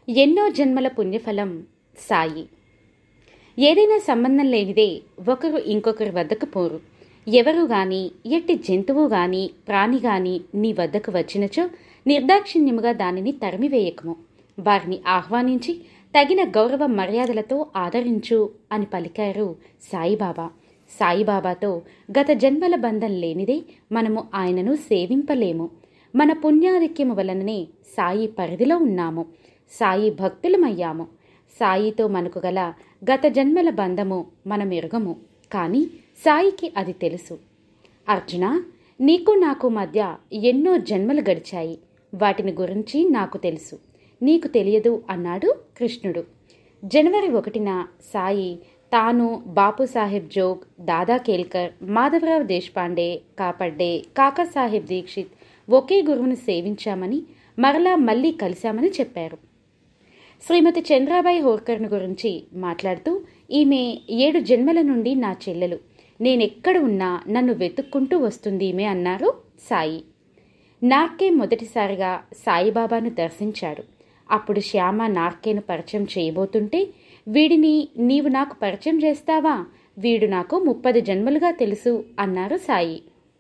ఎన్నో జన్మల పుణ్యఫలం సాయి ఏదైనా సంబంధం లేనిదే ఒకరు ఇంకొకరి వద్దకు పోరు ఎవరు గాని ఎట్టి జంతువు గాని ప్రాణి గాని నీ వద్దకు వచ్చినచో నిర్దాక్షిణ్యముగా దానిని తరిమివేయకము వారిని ఆహ్వానించి తగిన గౌరవ మర్యాదలతో ఆదరించు అని పలికారు సాయిబాబా సాయిబాబాతో గత జన్మల బంధం లేనిదే మనము ఆయనను సేవింపలేము మన పుణ్యాధిక్యము వలననే సాయి పరిధిలో ఉన్నాము సాయి భక్తులమయ్యాము సాయితో మనకు గల గత జన్మల బంధము మనం ఎరుగము కానీ సాయికి అది తెలుసు అర్జున నీకు నాకు మధ్య ఎన్నో జన్మలు గడిచాయి వాటిని గురించి నాకు తెలుసు నీకు తెలియదు అన్నాడు కృష్ణుడు జనవరి ఒకటిన సాయి తాను బాపుసాహెబ్ జోగ్ దాదా కేల్కర్ మాధవరావు దేశపాండే కాపడ్డే కాకాసాహెబ్ దీక్షిత్ ఒకే గురువును సేవించామని మరలా మళ్ళీ కలిశామని చెప్పారు శ్రీమతి చంద్రాబాయి హోర్కర్ను గురించి మాట్లాడుతూ ఈమె ఏడు జన్మల నుండి నా చెల్లెలు నేనెక్కడ ఉన్నా నన్ను వెతుక్కుంటూ వస్తుంది ఈమె అన్నారు సాయి నార్కే మొదటిసారిగా సాయిబాబాను దర్శించాడు అప్పుడు శ్యామ నార్కేను పరిచయం చేయబోతుంటే వీడిని నీవు నాకు పరిచయం చేస్తావా వీడు నాకు ముప్పది జన్మలుగా తెలుసు అన్నారు సాయి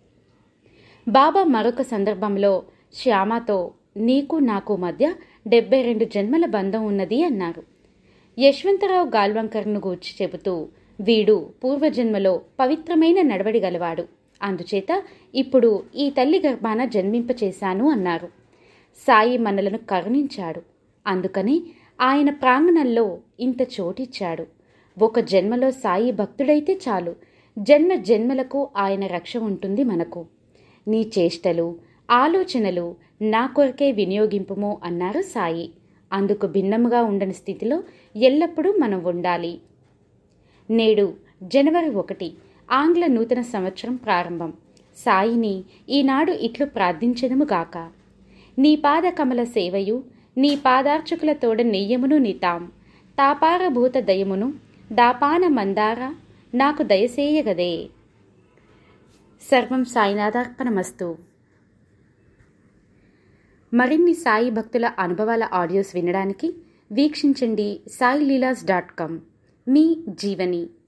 బాబా మరొక సందర్భంలో శ్యామతో నీకు నాకు మధ్య డెబ్బై రెండు జన్మల బంధం ఉన్నది అన్నారు యశ్వంతరావు గాల్వంకర్ను గూర్చి చెబుతూ వీడు పూర్వజన్మలో పవిత్రమైన నడవడి గలవాడు అందుచేత ఇప్పుడు ఈ తల్లి గర్భాన జన్మింపచేశాను అన్నారు సాయి మనలను కరుణించాడు అందుకని ఆయన ప్రాంగణంలో ఇంత చోటిచ్చాడు ఒక జన్మలో సాయి భక్తుడైతే చాలు జన్మ జన్మలకు ఆయన రక్ష ఉంటుంది మనకు నీ చేష్టలు ఆలోచనలు నా కొరకే వినియోగింపుము అన్నారు సాయి అందుకు భిన్నముగా ఉండని స్థితిలో ఎల్లప్పుడూ మనం ఉండాలి నేడు జనవరి ఒకటి ఆంగ్ల నూతన సంవత్సరం ప్రారంభం సాయిని ఈనాడు ఇట్లు ప్రార్థించదముగాక నీ పాద కమల సేవయు నీ పాదార్చకుల తోడ నెయ్యమును నితాం తాపారభూత దయమును దాపాన మందార నాకు దయసేయగదే సర్వం సాయినాథార్పణమస్తు మరిన్ని సాయి భక్తుల అనుభవాల ఆడియోస్ వినడానికి వీక్షించండి సాయి లీలాస్ డాట్ కామ్ మీ జీవని